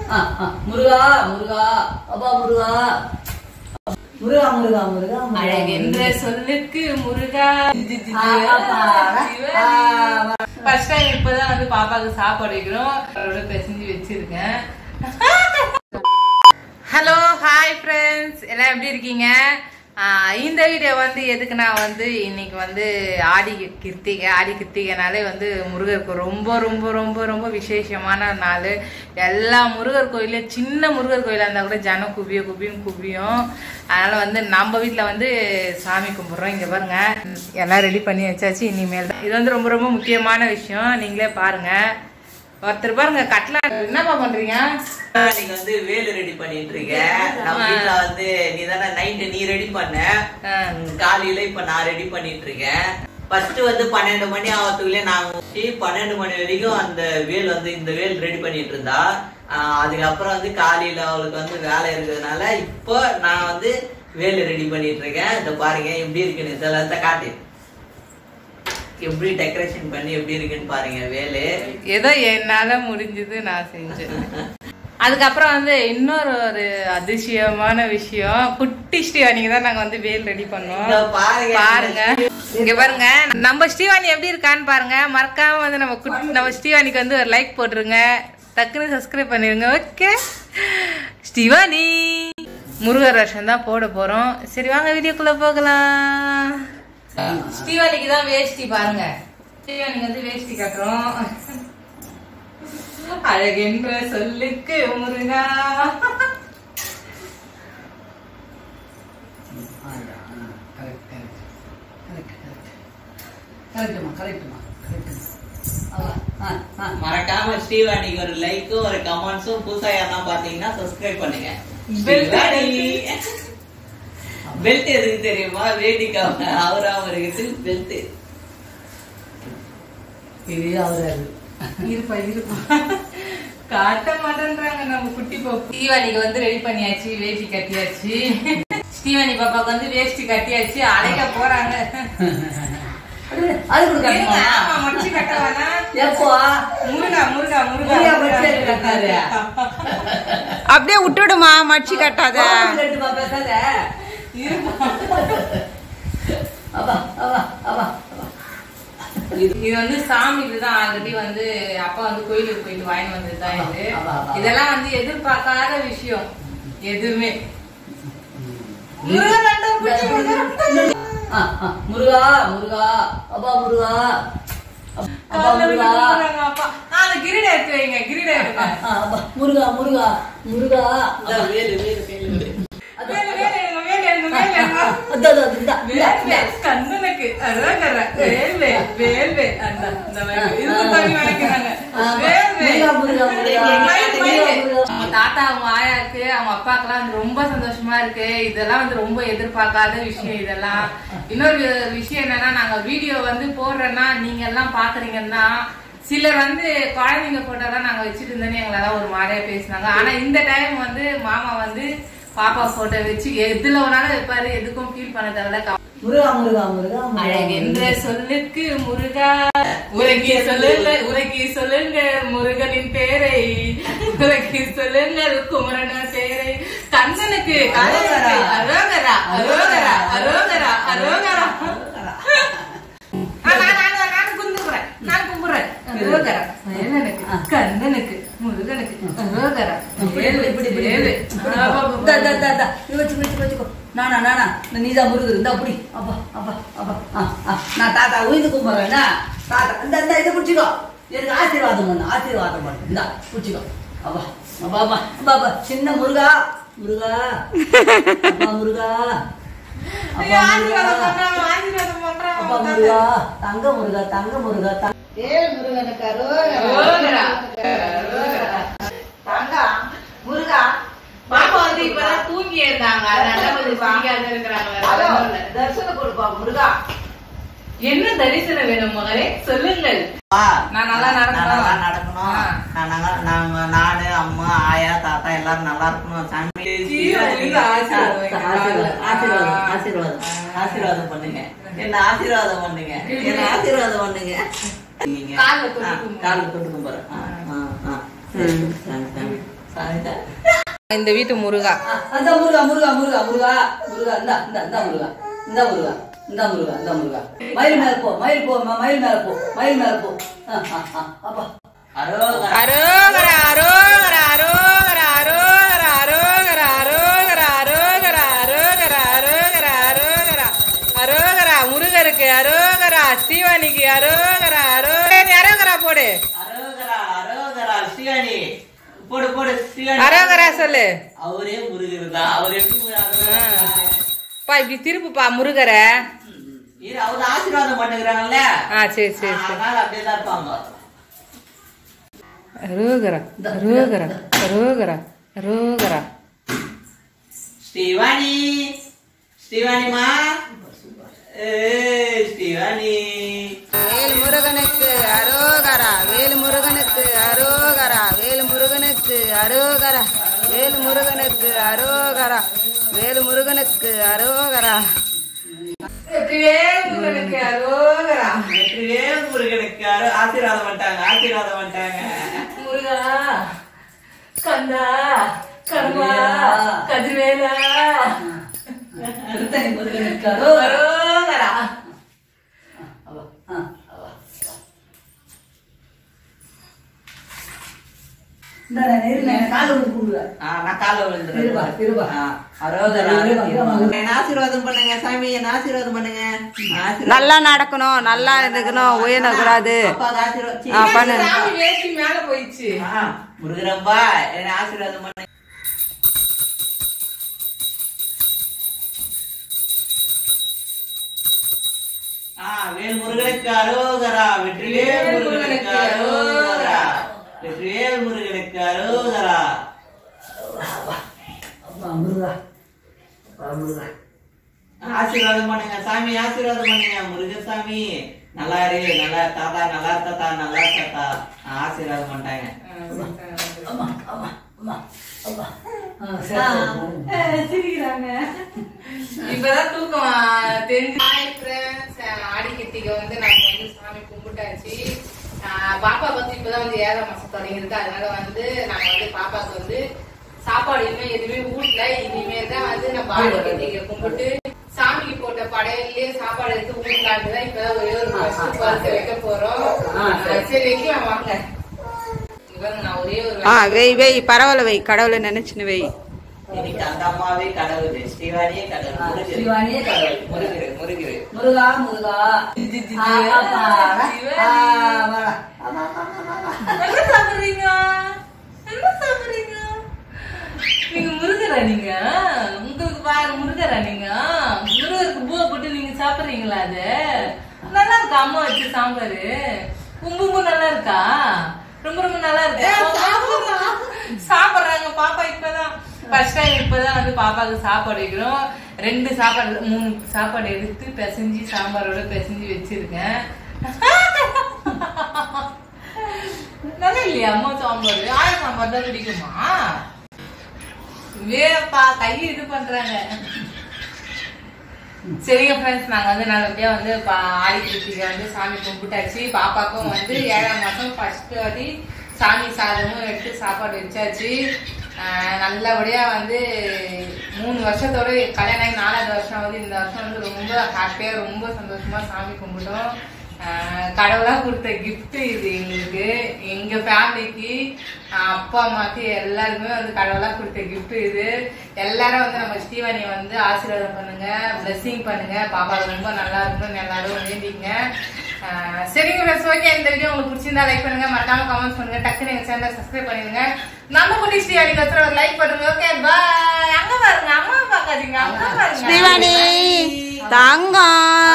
ஆ, ஆ. முருகா முருகா அப்பா முருகா முருகா முருகா முருகா முருகா, அழகென்ற முருகா. சொல்லுக்கு முருகா ஆ, அப்பா. ஆ, ஃபர்ஸ்ட் டைம் இப்பதான் வந்து பாப்பாவுக்கு சாப்பாடு வைக்கிறோம் அவரோட பிசைஞ்சு வச்சிருக்கேன் ஹலோ ஹாய் ஃப்ரெண்ட்ஸ் எல்லாம் எப்படி இருக்கீங்க ஆஹ் இந்த வீடியோ வந்து எதுக்கு நான் வந்து இன்னைக்கு வந்து ஆடி கிருத்திகை ஆடி கிருத்திகைனாலே வந்து முருகருக்கு ரொம்ப ரொம்ப ரொம்ப ரொம்ப விசேஷமான நாள் எல்லா முருகர் கோயிலையும் சின்ன முருகர் கோயிலாக இருந்தால் கூட ஜனம் குவியும் குவியும் குவியும் அதனால் வந்து நம்ம வீட்டில் வந்து சாமி கும்பிட்றோம் இங்கே பாருங்க எல்லாம் ரெடி பண்ணி வச்சாச்சு இனிமேல் தான் இது வந்து ரொம்ப ரொம்ப முக்கியமான விஷயம் நீங்களே பாருங்க ஒருத்தர் பாருங்க கட்லா என்னப்பா பண்றீங்க நீங்க வந்து வேலு ரெடி பண்ணிட்டு இருக்க நம்ம வீட்ல வந்து நீ தானே நைட்டு நீ ரெடி பண்ண ஆ. ம், காலையில இப்ப நான் ரெடி பண்ணிட்டு இருக்கேன் ஃபர்ஸ்ட் வந்து பன்னெண்டு மணி ஆகிறதுக்குள்ளே நாங்க முடிச்சு பன்னெண்டு மணி வரைக்கும் அந்த வேல் வந்து இந்த வேல் ரெடி பண்ணிட்டு இருந்தா ஆ, அதுக்கப்புறம் வந்து காலையில அவளுக்கு வந்து வேலை இருக்கிறதுனால இப்போ நான் வந்து வேலு ரெடி பண்ணிட்டு இருக்கேன் இத பாருங்க எப்படி இருக்குன்னு இதெல்லாம் காட்டு எப்படி டெக்கரேஷன் பண்ணி எப்படி இருக்குன்னு பாருங்க வேலு ஏதோ என்னால முடிஞ்சது நான் செஞ்சேன் அதுக்கப்புறம் வந்து இன்னொரு ஒரு அதிசயமான விஷயம் குட்டி ஸ்ரீவாணிக்கு தான் நாங்க வந்து வேல் ரெடி பண்ணோம் இதோ பாருங்க. பாருங்க இங்க பாருங்க நம்ம ஸ்ரீவாணி எப்படி இருக்கான்னு பாருங்க மறக்காம வந்து நம்ம குட்டி நம்ம ஸ்ரீவாணிக்கு வந்து ஒரு லைக் போட்டுருங்க டக்குன்னு சப்ஸ்கிரைப் பண்ணிருங்க ஓகே ஸ்ரீவாணி முருகர் வருஷம் தான் போட போறோம் சரி வாங்க வீடியோக்குள்ள போகலாம் ஸ்ரீவாணிக்கு தான் வேஷ்டி பாருங்க ஸ்ரீவாணிக்கு வந்து வேஷ்டி கட்டுறோம் அழகென்ற சொல்லுக்கு முருகா கரெக்டுமா கரெக்டுமா கரெக்டுமா ஆ, ஆ, ஆ. மறக்காம ஸ்ரீவாணிக்கு ஒரு லைக்கும் ஒரு கமெண்ட்ஸும் புதுசா யாரா பாத்தீங்கன்னா சப்ஸ்கிரைப் பண்ணுங்க Belt பெல்ட் எதுக்கு தெரியுமா வேடிக்காம அவராம இருக்குது பெல்ட் இது அவராது இருப்பா இருப்பா காட்ட மாட்டேன்றாங்க நம்ம குட்டி பாப்பு ஸ்ரீவாணிக்கு வந்து ரெடி பண்ணியாச்சு வேஷ்டி கட்டியாச்சு ஸ்ரீவாணி பாப்பாக்கு வந்து வேஷ்டி கட்டியாச்சு அழைக்க போறாங்க அது அது கூட இருங்க, கட்டணுமா? ஆமா, மடிச்சு கட்ட வேணாம். எப்போ முருகா முருகா முருகா முருகா மடிச்சு கட்டாரு. அப்படியே விட்டுடுமா மடிச்சு கட்டாத பாப்பாக்கு கட்டுமா, பேசாத. அப்பா, அப்பா, அப்பா, அப்பா. இது வந்து சாமிக்கு தான் ஆல்ரெடி வந்து அப்பா வந்து கோயிலுக்கு போயிட்டு வாங்கி வந்தது தான் இது ஆமா, ஆமா. இதெல்லாம் வந்து எதிர்பார்க்காத விஷயம் எதுவுமே முருகன் ஆண்டவன் பிடிச்சு முருகன். ஆ, ஆ. முருகா முருகா அப்பா முருகா அப்பா காலைல விட்டு முருகா முருகன் அப்பா. ஆ, அந்த கிரீடம் எடுத்து வைங்க கிரீடம் எடுங்க ஆ, அப்பா. முருகா முருகா முருகா இந்த வேலு வேலு வேலு வேலு வேலு, வேலு எடுங்க, வேலு எடுங்க, வேலு எடுங்க. அதோ, அதோ, இந்தா, இந்தா, வேல், இந்தா. வேல், கண்ணனுக்கு அழகர. வேல், வேல், வேல், வேல். அந்த, இந்த மாதிரி. இதுக்கு தண்ணி வணங்குறாங்க. ஆமா. வேல், வேல். முருகா, முருகா, முருகா. மயில், மயில். முருகா, முருகா. அவங்க தாத்தா அவங்க ஆயாக்கு அவங்க அப்பாக்கெல்லாம் வந்து ரொம்ப சந்தோஷமா இருக்கு இதெல்லாம் வந்து ரொம்ப எதிர்பார்க்காத விஷயம் இதெல்லாம் இன்னொரு விஷயம் என்னன்னா நாங்க வீடியோ வந்து போடுறேன்னா நீங்க எல்லாம் பாக்குறீங்கன்னா சிலர் வந்து குழந்தைங்க போட்டோ தான் நாங்க வச்சுட்டு இருந்தோன்னு எங்களெல்லாம் ஒரு மாதிரியா பேசினாங்க ஆனா இந்த டைம் வந்து மாமா வந்து பாப்பா போட்டோ வச்சு எதுல வேணாலும் வைப்பாரு எதுக்கும் ஃபீல் பண்ண தேவையில்ல முருகா முருகா முருகா முருகா அழகென்ற சொல்லுக்கு முருகா உலகி சொல்லுங்க உலகி சொல்லுங்க முருகனின் பேரை உலகி சொல்லுங்க குமரன பேரை கண்ணனுக்கு கண்ணனுக்கு அரோகரா அரோகரா அரோகரா அரோகரா ஆ, நான், நான், நான், நான் கும்பிடுறேன். நான் கும்பிடுறேன். அரோகரா. வேலனுக்கு, கண்ணனுக்கு, முருகனுக்கு, அரோகரா. வேலு, இப்படி, இப்படி, வேலு. இப்படி. ஆ, பா, பா, இந்தா, பா. இந்தா, இந்தா, இந்தா. இது வச்சுக்கோ, வச்சுக்கோ, வச்சுக்கோ. நானா, நானா. இந்த நீதான் முருகர். இந்தா, புடி. அப்பா, அப்பா, அப்பா. ஆ, ஆ. நான் தாத்தா உயிந்து கும்பிடுறேன் என்ன? தாத்தா இந்த இந்த இதை பிடிச்சிக்கோ எனக்கு ஆசீர்வாதம் பண்ணு ஆசீர்வாதம் பண்ணு இந்தா பிடிச்சிக்கோ அப்பா அப்பா அப்பா அப்பா அப்பா சின்ன முருகா முருகா அப்பா முருகா ஐயோ, அப்பா ஆசீர்வாதம் முருகா பண்றான், ஆசீர்வாதம் பண்றான். அப்பா முருகா தங்க முருகா தங்க முருகா தங்க ஏழு முருகனுக்கு அரோகரா. அரோகரா. அரோகரா. தங்கா, முருகா பாப்பா வந்து இப்பதான் தூங்கி இருந்தாங்க அதனால கொஞ்சம் சிரிக்காத இருக்கிறாங்க வேற ஹலோ ஒண்ணும் இல்ல. தரிசனம் கொடுப்பா முருகா என்ன தரிசனம் வேணும் மகளே சொல்லுங்கள் வா. நான் நல்லா நடக்கணும். நான் நல்லா நடக்கணும் ஆ. நான் நல்லா- நாங்க நானு அம்மா ஆயா தாத்தா எல்லாரும் நல்லா இருக்கணும் சாமி விழுந்து ஆசீர்வாதம் வைங்க. ஆசீர்வாதம் ஆசீர்வாதம் ஆசீர்வாதம் ஆசீர்வாதம் பண்ணுங்க என்ன ஆசீர்வாதம் பண்ணுங்க என்ன ஆசீர்வாதம் பண்ணுங்க நீங்க கால்ல தொட்டு ஆ, கும்பிடு. கால்ல தொட்டு கும்பிடுறேன் ஆ, ஆ, ஆ. சரி, சரி, சரி. இந்த வீட்டு முருகா ஆ, அந்த முருகா முருகா முருகா முருகா முருகா இந்தா இந்தா இந்தா முருகா இந்த முருகா இந்த முருகா இந்த முருகா மயில் மேல போ மயில் போ ம- மயில் மேல போ மயில் மேல போ ஆ, ஆ, ஆ, அப்பா அரோகரா அரோகரா அரோகரா அரோகரா அரோகரா அரோகரா அரோகரா அரோகரா அரோகரா அரோகரா அரோகரா அரோகரா முருகருக்கு அரோகரா சிவனிக்கு அரோகரா அரோகரா அரோகரா போடு அரோகரா அரோகரா சிவானி போடு போடு சிவானி அரோகரா சொல்லு அவரே முருகருதா அவர் எப்படி முரு- அரோகரா? பா இப்படி திருப்புப்பா முருகரை இது அவர் ஆசீர்வாதம் பண்ணுகிறாங்கல்ல ஆ சரி சரி சரி அதனால அப்படியே தான் இருப்பாங்க அரோகரா அரோகரா அரோகரா அரோகரா ஸ்ரீவாணி ஸ்ரீவாணிமா ஏய் ஸ்ரீவாணி வேல் முருகனுக்கு அரோகரா வேல் முருகனுக்கு அரோகரா வேல் முருகனுக்கு அரோகரா வேல் முருகனுக்கு அரோகரா வேல் முருகனுக்கு அரோகரா முருகனுக்கு அரோகரா வெற்றியே முருகனுக்கு அரு- ஆசீர்வாதம் பண்ணிட்டாங்க ஆசீர்வாதம் பண்ணிட்டாங்க முருகா கந்தா கருமா கதிர்வேலா திருத்தணி முருகனுக்கு அரோகரா. அரோகரா அவா, ஆ, அவா. இந்தா, நான் இருங்க, எனக்கு காலை விட்டு கூப்பிடுவேன். ஆ, நான் காலை இருபா, விழுந்துடுறேன் இருபா. ஆ, அரோகரா இருபா, இருபா. என்ன ஆசீர்வாதம் பண்ணுங்க சாமி என்ன ஆசீர்வாதம் பண்ணுங்க ஆசீர்வாதம் நல்லா நடக்கணும் நல்லா இருக்கணும் உயரக்கூடாது அப்பாவுக்கு ஆசீர்வாதம் சீ. ஆ, பண்ணு. சாமி வேஷ்டி மேல போயிடுச்சு ஆ, முருகரப்பா என்ன ஆசீர்வாதம் பண்ணுங்க ஆ, வேல் முருகனுக்கு அரோகரா வெற்றிவேல் முருகனுக்கு அரோகரா வெற்றிவேல் முருகனுக்கு அரோகரா அப்பா, முருகா அப்பா, முருகா ஆசீர்வாதம் பண்ணுங்க சாமி ஆசீர்வாதம் பண்ணுங்க முருகசாமி நல்லா இரு நல்லா தாத்தா நல்லா தாத்தா நல்லா தாத்தா ஆசீர்வாதம் பண்ணிட்டாங்க அம்மா, அம்மா, அம்மா, அம்மா. ஆ, சரி, சரி. சிரிக்கிறாங்க இப்பதான் தூக்கம் தெரிஞ்சு ஹாய் ஃப்ரெண்ட்ஸ் ஆடி கிருத்திகை வந்து நாங்க வந்து சாமி கும்பிட்டாச்சு ஆஹ் பாப்பா வந்து இப்பதான் வந்து ஏழாம் மாசம் தொடங்கிருக்கு அதனால வந்து நாங்க வந்து பாப்பாக்கு வந்து சாப்பாடு இனிமே எதுவுமே ஊட்டல இனிமே தான் வந்து நம்ம ஆடி கிருத்திகை கும்பிட்டு சாமிக்கு போட்ட படையிலேயே சாப்பாடு எடுத்து ஊட்டலான்னு தான் இப்பதான் ஒரே ஒரு ஃபர்ஸ்ட் பரிசு வைக்க போறோம் ஆ, சரி. ஆஹ் சரி வைக்கலாம் வாங்க இவங்க நான் ஒரே ஒரு ஆ வெய் வெய் பரவாயில்ல வெய் கடவுளை நினைச்சுன்னு வெய் இன்னைக்கு அந்த அம்மாவே கடவுள் ஸ்ரீவாணியே கடவுள் ஆ, முருகர் சிவானியே கடவுள். முருகர் முருகர் முருகா முருகா ஆ, அப்பாடா. ஆ, வாடா. ஆமா, ஆமா, ஆமா, ஆமா. என்ன சாப்பிடுறீங்க என்ன சாப்பிடுறீங்க நீங்க முருகரா நீங்க உங்களுக்கு பாரு முருகரா நீங்க முருகருக்கு பூவை போட்டு நீங்க சாப்பிடுறீங்களா அது நல்லா இருக்கா அம்மா வச்ச சாம்பாரு உம்பு உம்பு நல்லா இருக்கா ரொம்ப ரொம்ப நல்லா இருக்கு சாப்பிடுறாங்க பாப்பா இப்பதான் ஃபர்ஸ்ட் டைம் இப்பதான் வந்து பாப்பாவுக்கு சாப்பாடு வைக்கிறோம் ரெண்டு சாப்பாடு மூணு சாப்பாடு எடுத்து பிசைஞ்சு சாம்பாரோட பிசைஞ்சு வச்சிருக்கேன் நல்லா இல்லையா அம்மா சாம்பார் ஆயா சாம்பார் தான் பிடிக்குமா வேப்பா கையை இது பண்றாங்க சரிங்க ஃப்ரெண்ட்ஸ் நாங்க வந்து நல்லபடியா வந்து பா- ஆடி கிருத்திகை வந்து சாமி கும்பிட்டாச்சு பாப்பாக்கும் வந்து ஏழாம் மாசம் ஃபர்ஸ்ட் வாட்டி சாமி சாதமும் எடுத்து சாப்பாடு வச்சாச்சு ஆஹ் நல்லபடியா வந்து மூணு வருஷத்தோட கல்யாணம் ஆகி நாலாவது வருஷம் வந்து இந்த வருஷம் வந்து ரொம்ப ஹாப்பியா ரொம்ப சந்தோஷமா சாமி கும்பிட்டோம் ஆஹ் கடவுளா கொடுத்த gift இது எங்களுக்கு எங்க ஃபேமிலிக்கு அப்பா அம்மாக்கு எல்லாருக்குமே வந்து கடவுளா கொடுத்த gift இது எல்லாரும் வந்து நம்ம ஸ்ரீவாணி வந்து ஆசீர்வாதம் பண்ணுங்க blessing பண்ணுங்க பாப்பா ரொம்ப நல்லா இருக்கணும்னு எல்லாரும் வேண்டிங்க ஆஹ் சரிங்க ஃப்ரெண்ட்ஸ் ஓகே இந்த வீடியோ உங்களுக்கு பிடிச்சிருந்தா லைக் பண்ணுங்க மறக்காம கமெண்ட்ஸ் பண்ணுங்க டக்குனு எங்க சேனலை சப்ஸ்கிரைப் பண்ணிடுங்க நம்ம குட்டி ஸ்ரீவாணி கத்துற ஒரு லைக் பண்ணுங்க ஓகே பாய் அங்க பாருங்க அம்மா பார்க்காதீங்க அங்க பாருங்க ஸ்ரீவாணி தங்கம்